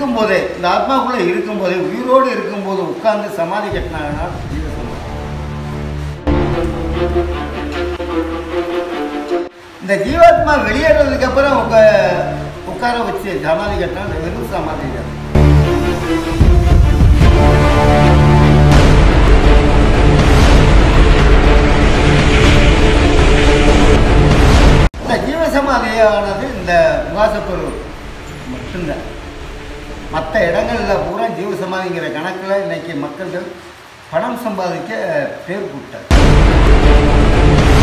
இருக்கும்போதே இந்த ஆத்மாக்குள்ளே இருக்கும்போதே உயிரோடு இருக்கும்போது உட்கார்ந்து சமாதி கட்டினாங்கன்னா ஜீவ சமாதி இந்த ஜீவாத்மா வெளியேறதுக்கு அப்புறம் உட்கா உட்கார வச்சு சமாதி கட்டினா அது வெறும் சமாதி தான் இந்த ஜீவசமாதியானது இந்த வாசப்பொருள் மட்டும்தான் மற்ற இடங்களில் பூரா ஜீவசமாதிங்கிற கணக்கில் இன்னைக்கு மக்கள்கள் பணம் சம்பாதிக்க பேர் போட்டார்